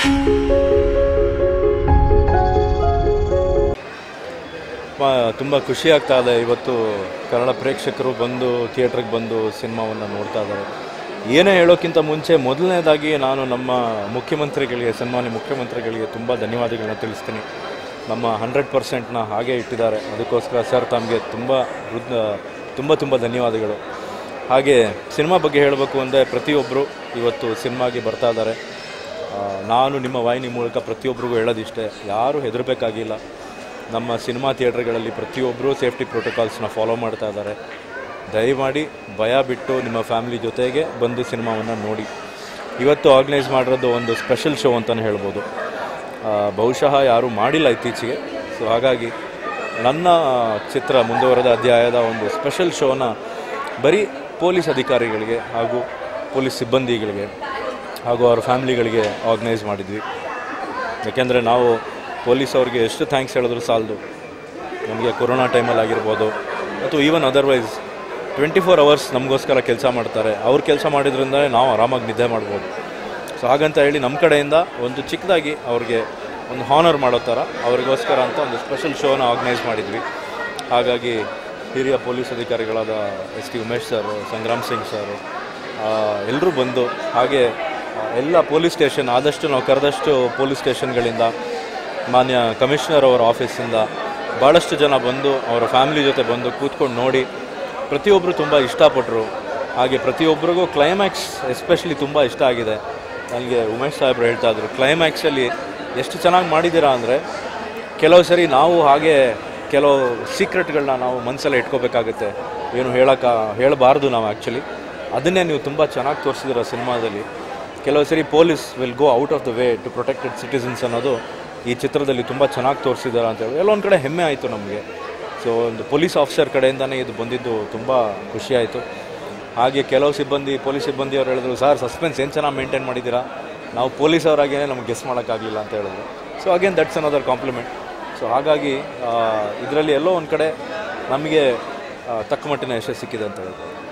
ತುಂಬ ಖುಷಿ ಆಗ್ತಾ ಇದೆ ಇವತ್ತು ಕನ್ನಡ ಪ್ರೇಕ್ಷಕರು ಬಂದು ಥಿಯೇಟ್ರಿಗೆ ಬಂದು ಸಿನಿಮಾವನ್ನು ನೋಡ್ತಾ ಇದ್ದಾರೆ ಏನೇ ಹೇಳೋಕ್ಕಿಂತ ಮುಂಚೆ ಮೊದಲನೇದಾಗಿ ನಾನು ನಮ್ಮ ಮುಖ್ಯಮಂತ್ರಿಗಳಿಗೆ ಸನ್ಮಾನ್ಯ ಮುಖ್ಯಮಂತ್ರಿಗಳಿಗೆ ತುಂಬ ಧನ್ಯವಾದಗಳನ್ನ ತಿಳಿಸ್ತೀನಿ ನಮ್ಮ ಹಂಡ್ರೆಡ್ ಪರ್ಸೆಂಟ್ನ ಹಾಗೆ ಇಟ್ಟಿದ್ದಾರೆ ಅದಕ್ಕೋಸ್ಕರ ಸರ್ ತಮಗೆ ತುಂಬ ಹೃದ್ ತುಂಬ ತುಂಬ ಧನ್ಯವಾದಗಳು ಹಾಗೆ ಸಿನಿಮಾ ಬಗ್ಗೆ ಹೇಳಬೇಕು ಅಂದರೆ ಪ್ರತಿಯೊಬ್ಬರು ಇವತ್ತು ಸಿನಿಮಾಗೆ ಬರ್ತಾ ಇದ್ದಾರೆ ಆ, ನಾನು ನಿಮ್ಮ ವಾಹಿನಿ ಮೂಲಕ ಪ್ರತಿಯೊಬ್ಬರಿಗೂ ಹೇಳೋದಿಷ್ಟೇ ಯಾರೂ ಹೆದರಬೇಕಾಗಿಲ್ಲ ನಮ್ಮ ಸಿನಿಮಾ ಥಿಯೇಟ್ರ್ಗಳಲ್ಲಿ ಪ್ರತಿಯೊಬ್ಬರೂ ಸೇಫ್ಟಿ ಪ್ರೋಟೋಕಾಲ್ಸ್ನ ಫಾಲೋ ಮಾಡ್ತಾ ಇದ್ದಾರೆ ದಯಮಾಡಿ ಭಯ ಬಿಟ್ಟು ನಿಮ್ಮ ಫ್ಯಾಮಿಲಿ ಜೊತೆಗೆ ಬಂದು ಸಿನಿಮಾವನ್ನು ನೋಡಿ ಇವತ್ತು ಆರ್ಗನೈಸ್ ಮಾಡಿರೋದು ಒಂದು ಸ್ಪೆಷಲ್ ಶೋ ಅಂತಲೇ ಹೇಳ್ಬೋದು ಆ, ಬಹುಶಃ ಯಾರೂ ಮಾಡಿಲ್ಲ ಇತ್ತೀಚೆಗೆ ಸೊ ಹಾಗಾಗಿ ನನ್ನ ಚಿತ್ರ ಮುಂದುವರೆದ ಅಧ್ಯಾಯದ ಒಂದು ಸ್ಪೆಷಲ್ ಶೋನ ಬರೀ ಪೊಲೀಸ್ ಅಧಿಕಾರಿಗಳಿಗೆ ಹಾಗೂ ಪೊಲೀಸ್ ಸಿಬ್ಬಂದಿಗಳಿಗೆ ಹಾಗೂ ಅವ್ರ ಫ್ಯಾಮ್ಲಿಗಳಿಗೆ ಆರ್ಗನೈಸ್ ಮಾಡಿದ್ವಿ ಯಾಕೆಂದರೆ ನಾವು ಪೊಲೀಸ್ ಅವ್ರಿಗೆ ಎಷ್ಟು ಥ್ಯಾಂಕ್ಸ್ ಹೇಳಿದ್ರು ಸಾಲದು ನಮಗೆ ಕೊರೋನಾ ಟೈಮಲ್ಲಿ ಆಗಿರ್ಬೋದು ಮತ್ತು even otherwise twenty four hours ನಮಗೋಸ್ಕರ ಕೆಲಸ ಮಾಡ್ತಾರೆ ಅವ್ರು ಕೆಲಸ ಮಾಡಿದ್ರಿಂದ ನಾವು ಆರಾಮಾಗಿ ನಿದ್ದೆ ಮಾಡ್ಬೋದು ಸೊ ಹಾಗಂತ ಹೇಳಿ ನಮ್ಮ ಕಡೆಯಿಂದ ಒಂದು ಚಿಕ್ಕದಾಗಿ ಅವ್ರಿಗೆ ಒಂದು ಹಾನರ್ ಮಾಡೋ ಥರ ಅವ್ರಿಗೋಸ್ಕರ ಅಂತ ಒಂದು ಸ್ಪೆಷಲ್ ಶೋನ ಆರ್ಗನೈಸ್ ಮಾಡಿದ್ವಿ ಹಾಗಾಗಿ ಹಿರಿಯ ಪೊಲೀಸ್ ಅಧಿಕಾರಿಗಳಾದ S T Umesh sir Sangram Singh sir ಎಲ್ಲರೂ ಬಂದು ಹಾಗೆ ಆ, ಎಲ್ಲ ಪೊಲೀಸ್ ಸ್ಟೇಷನ್ ಆದಷ್ಟು ನಾವು ಕರೆದಷ್ಟು ಪೊಲೀಸ್ ಸ್ಟೇಷನ್ಗಳಿಂದ ಮಾನ್ಯ ಕಮಿಷನರ್ ಅವರ ಆಫೀಸಿಂದ ಭಾಳಷ್ಟು ಜನ ಬಂದು ಅವರ ಫ್ಯಾಮಿಲಿ ಜೊತೆ ಬಂದು ಕೂತ್ಕೊಂಡು ನೋಡಿ ಪ್ರತಿಯೊಬ್ಬರು ತುಂಬ ಇಷ್ಟಪಟ್ಟರು ಹಾಗೆ ಪ್ರತಿಯೊಬ್ಬರಿಗೂ ಕ್ಲೈಮ್ಯಾಕ್ಸ್ ಎಸ್ಪೆಷಲಿ ತುಂಬ ಇಷ್ಟ ಆಗಿದೆ ನನಗೆ ಉಮೇಶ್ ಸಾಹೇಬ್ರು ಹೇಳ್ತಾ ಇದ್ರು ಕ್ಲೈಮ್ಯಾಕ್ಸಲ್ಲಿ ಎಷ್ಟು ಚೆನ್ನಾಗಿ ಮಾಡಿದ್ದೀರಾ ಅಂದರೆ ಕೆಲವು ಸರಿ ನಾವು ಹಾಗೆ ಕೆಲವು ಸೀಕ್ರೆಟ್ಗಳನ್ನ ನಾವು ಮನಸ್ಸಲ್ಲೇ ಇಟ್ಕೋಬೇಕಾಗುತ್ತೆ ಏನು ಹೇಳೋಕ್ಕ ಹೇಳಬಾರ್ದು ನಾವು ಆ್ಯಕ್ಚುಲಿ ಅದನ್ನೇ ನೀವು ತುಂಬ ಚೆನ್ನಾಗಿ ತೋರಿಸಿದಿರ ಸಿನಿಮಾದಲ್ಲಿ ಕೆಲವು ಸರಿ police will go out of the way to protected citizens ಅನ್ನೋದು ಈ ಚಿತ್ರದಲ್ಲಿ ತುಂಬ ಚೆನ್ನಾಗಿ ತೋರಿಸಿದ್ದಾರೆ ಅಂತ ಹೇಳಿ ಎಲ್ಲೊಂದು ಕಡೆ ಹೆಮ್ಮೆ ಆಯಿತು ನಮಗೆ ಸೊ ಒಂದು ಪೊಲೀಸ್ ಆಫೀಸರ್ ಕಡೆಯಿಂದನೇ ಇದು ಬಂದಿದ್ದು ತುಂಬ ಖುಷಿ ಆಯಿತು ಹಾಗೆ ಕೆಲವು ಸಿಬ್ಬಂದಿ ಪೊಲೀಸ್ ಸಿಬ್ಬಂದಿ ಅವ್ರು ಹೇಳಿದ್ರು ಸರ್ ಸಸ್ಪೆನ್ಸ್ ಏನು ಚೆನ್ನಾಗಿ ಮೇಂಟೈನ್ ಮಾಡಿದ್ದೀರಾ ನಾವು ಪೊಲೀಸ್ ಅವರಾಗೇ ನಮ್ಗೆ ಗೆಸ್ ಮಾಡೋಕ್ಕಾಗಲಿಲ್ಲ ಅಂತ ಹೇಳಿದ್ರು so again that's another compliment so ಹಾಗಾಗಿ ಇದರಲ್ಲಿ ಎಲ್ಲೋ ಒಂದು ಕಡೆ ನಮಗೆ ಆ, ತಕ್ಕ ಮಟ್ಟಿನ ಯಶಸ್ಸು ಸಿಕ್ಕಿದೆ ಅಂತ ಹೇಳ್ಬೋದು